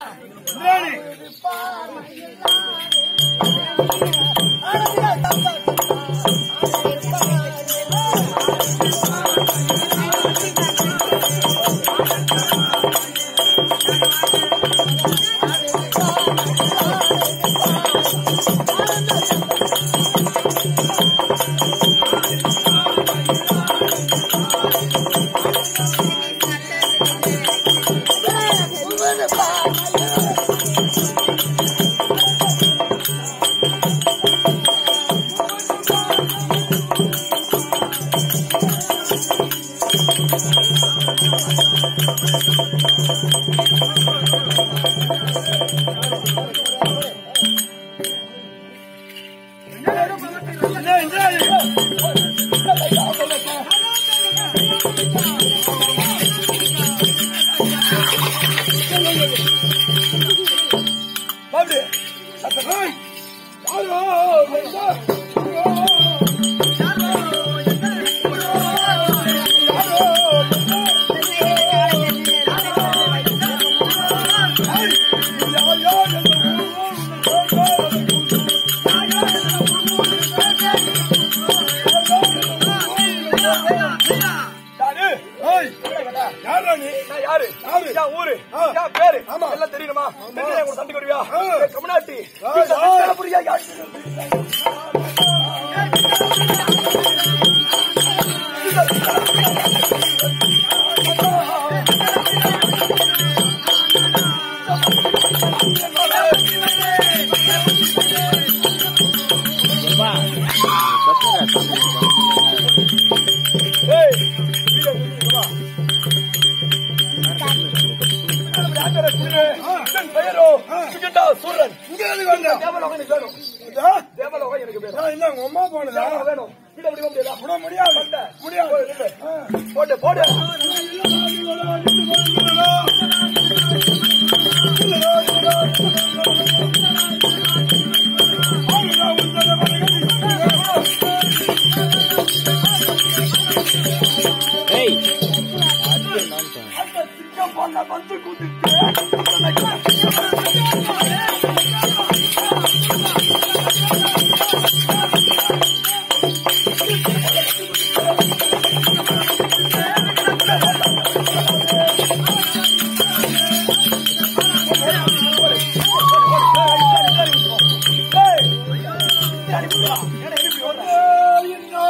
இந்திராணி என்ன இந்திராணி பாபு ஏய், யாரோ வந்தா? ஏய், யார் யார் என்ற யாரு? ஏய், யார்ரா நீ? நான் யாரு? யாரு? என் ஊரு, ஆ. என் பேரு, ஆமா. எல்லாம் தெரியுமா? தெரிஞ்சா என் கூட சண்டைக்கு வருவியா? ஆ. ஏய், கம்முனாட்டி. ஆ, இந்த யார்? விட்டலபுரியா யாரு? ஏய், வீடியோ எடுத்துட்டு வா. யார் பேரு? குருவே. இதன் பெயரோ சுகிண்டா சூரன். இங்க எதுக்கு வந்த? தேவலோகம் எனக்கு வேணும். இதா? தேவலோகம் எனக்கு வேணும். ஏன், என்ன உங்க அம்மா போனதா தேவலோகம் வேணும். கீழே விட முடியாதா? விட முடியாது வந்த. முடியாது போடு, நில்லு. போடு, போடு. அந்த சிங்கம் போல வந்து குதித்து ஏய், அனுப்பி வா. ஏன்னா எழுப்பி ஓடுறா.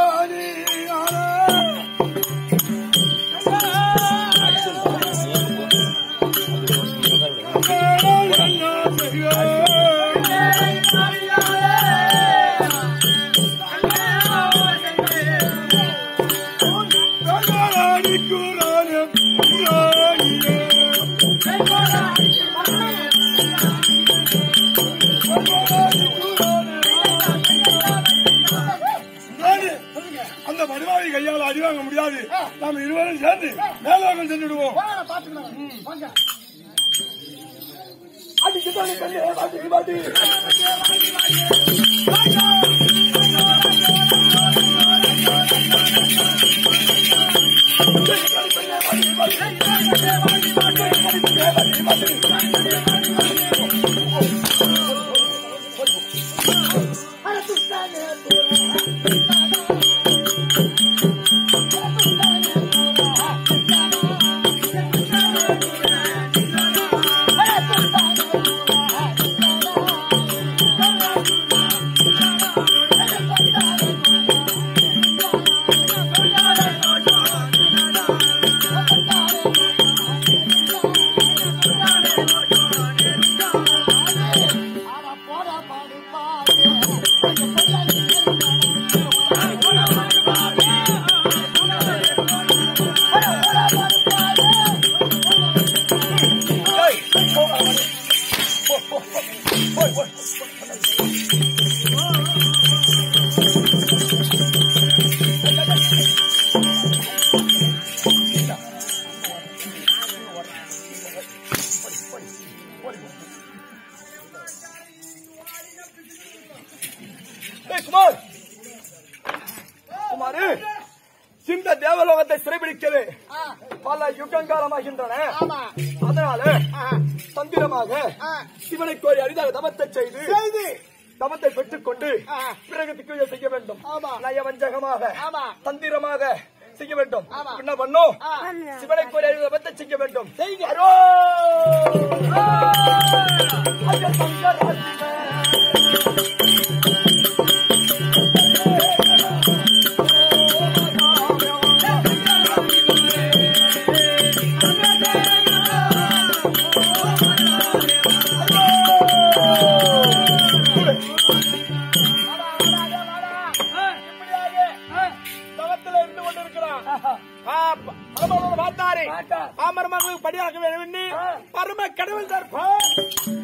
அந்த மனிதாவை கையால் அடி வாங்க முடியாது நாம் இருவரும் சேர்ந்து மேலோகம் சென்று விடுவோம் அடிக்குதானே கண்ணே, வாடி, வாடி. ஏய், போ, வாடி. போ, போ, போ. போய், போய். ஏய், குமார் குமாரு இந்த தேவலோகத்தை சிறைபிடிக்கவே பல யுகங்காலமாகின்றன ஆமா அதனால ஆ, தந்திரமாக ஆ. சிவனை கோரி அரிதாக தவத்தை செய்து செய்து தவத்தை பெற்றுக் கொண்டு ஆ. பிறகு திக்குஜை செய்ய வேண்டும் ஆமா. நயவஞ்சகமாக ஆமா. தந்திரமாக செய்ய வேண்டும் ஆமா. என்ன பண்ணும் ஆ. சிவனை கோரி அரிதாக தவத்தை செய்ய வேண்டும் செய்க. அரோ! ஆ! ஐயா, சங்கரா சிவ. தவத்துல இருந்து கொண்டிருக்கிறான் ஆ, ப- பரமபுரம் பார்த்தாரு பார்த்தார். பாமர மகளுக்கு படியாக வேண்டும் பரம கடவுள் தர்ப்பம்